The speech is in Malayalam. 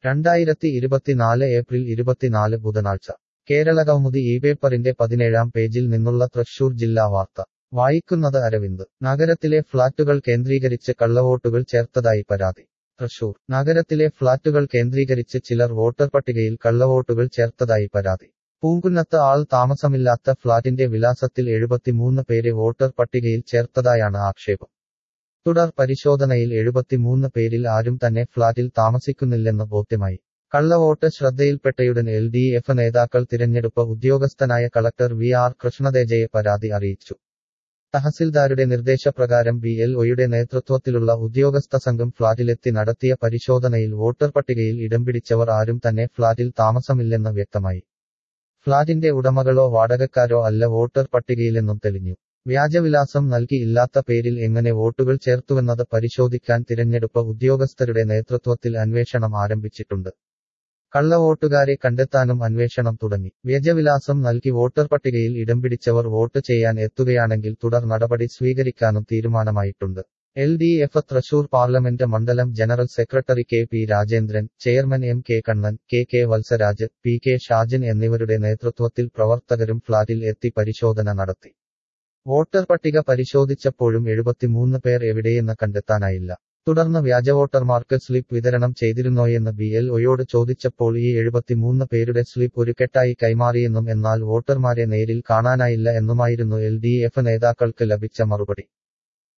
രണ്ടായിരത്തി ഇരുപത്തിനാല് ഏപ്രിൽ ഇരുപത്തിനാല് ബുധനാഴ്ച കേരള കൗമുദി ഈ പേപ്പറിന്റെ പതിനേഴാം പേജിൽ നിന്നുള്ള തൃശൂർ ജില്ലാ വാർത്ത വായിക്കുന്നത് അരവിന്ദ് നഗരത്തിലെ ഫ്ളാറ്റുകൾ കേന്ദ്രീകരിച്ച് കള്ളവോട്ടുകൾ ചേർത്തതായി പരാതി തൃശൂർ നഗരത്തിലെ ഫ്ളാറ്റുകൾ കേന്ദ്രീകരിച്ച് ചിലർ വോട്ടർ പട്ടികയിൽ കള്ളവോട്ടുകൾ ചേർത്തതായി പരാതി പൂങ്കുന്നത്ത് ആൾ താമസമില്ലാത്ത ഫ്ളാറ്റിന്റെ വിലാസത്തിൽ എഴുപത്തിമൂന്ന് പേരെ വോട്ടർ പട്ടികയിൽ ചേർത്തതായാണ് ആക്ഷേപം തുടർ പരിശോധനയിൽ എഴുപത്തിമൂന്ന് പേരിൽ ആരും തന്നെ ഫ്ളാറ്റിൽ താമസിക്കുന്നില്ലെന്ന് ബോധ്യമായി കള്ളവോട്ട് ശ്രദ്ധയിൽപ്പെട്ടയുടൻ എൽ ഡി എഫ് നേതാക്കൾ തിരഞ്ഞെടുപ്പ് ഉദ്യോഗസ്ഥനായ കളക്ടർ വി ആർ കൃഷ്ണതേജയെ പരാതി അറിയിച്ചു തഹസിൽദാരുടെ നിർദ്ദേശപ്രകാരം ബി എൽ ഒയുടെ നേതൃത്വത്തിലുള്ള ഉദ്യോഗസ്ഥ സംഘം ഫ്ളാറ്റിലെത്തി നടത്തിയ പരിശോധനയിൽ വോട്ടർ പട്ടികയിൽ ഇടം പിടിച്ചവർ ആരും തന്നെ ഫ്ളാറ്റിൽ താമസമില്ലെന്ന് വ്യക്തമായി ഫ്ളാറ്റിന്റെ ഉടമകളോ വാടകക്കാരോ അല്ല വോട്ടർ പട്ടികയിലെന്നും തെളിഞ്ഞു വ്യാജവിലാസം നൽകി ഇല്ലാത്ത പേരിൽ എങ്ങനെ വോട്ടുകൾ ചേർത്തുവെന്നത് പരിശോധിക്കാൻ തിരഞ്ഞെടുപ്പ് ഉദ്യോഗസ്ഥരുടെ നേതൃത്വത്തിൽ അന്വേഷണം ആരംഭിച്ചിട്ടുണ്ട് കള്ളവോട്ടുകാരെ കണ്ടെത്താനും അന്വേഷണം തുടങ്ങി വ്യാജവിലാസം നൽകി വോട്ടർ പട്ടികയിൽ ഇടം പിടിച്ചവർ വോട്ട് ചെയ്യാൻ എത്തുകയാണെങ്കിൽ തുടർ നടപടി സ്വീകരിക്കാനും തീരുമാനമായിട്ടുണ്ട് L D F Thrissur parliament മണ്ഡലം general secretary K P Rajendran chairman M K Kannan K K Valsaraj P K Shajin എന്നിവരുടെ നേതൃത്വത്തിൽ പ്രവർത്തകരും ഫ്ളാറ്റിൽ എത്തി പരിശോധന നടത്തി വോട്ടർ പട്ടിക പരിശോധിച്ചപ്പോഴും എഴുപത്തിമൂന്ന് പേർ എവിടെയെന്ന് കണ്ടെത്താനായില്ല തുടർന്ന് വ്യാജ വോട്ടർമാർക്ക് സ്ലിപ്പ് വിതരണം ചെയ്തിരുന്നോയെന്ന് ബി എൽ ഒയോട് ചോദിച്ചപ്പോൾ ഈ എഴുപത്തിമൂന്ന് പേരുടെ സ്ലിപ്പ് ഒരു കെട്ടായി കൈമാറിയെന്നും എന്നാൽ വോട്ടർമാരെ നേരിൽ കാണാനായില്ല എന്നുമായിരുന്നു എൽ ഡി എഫ് നേതാക്കൾക്ക് ലഭിച്ച മറുപടി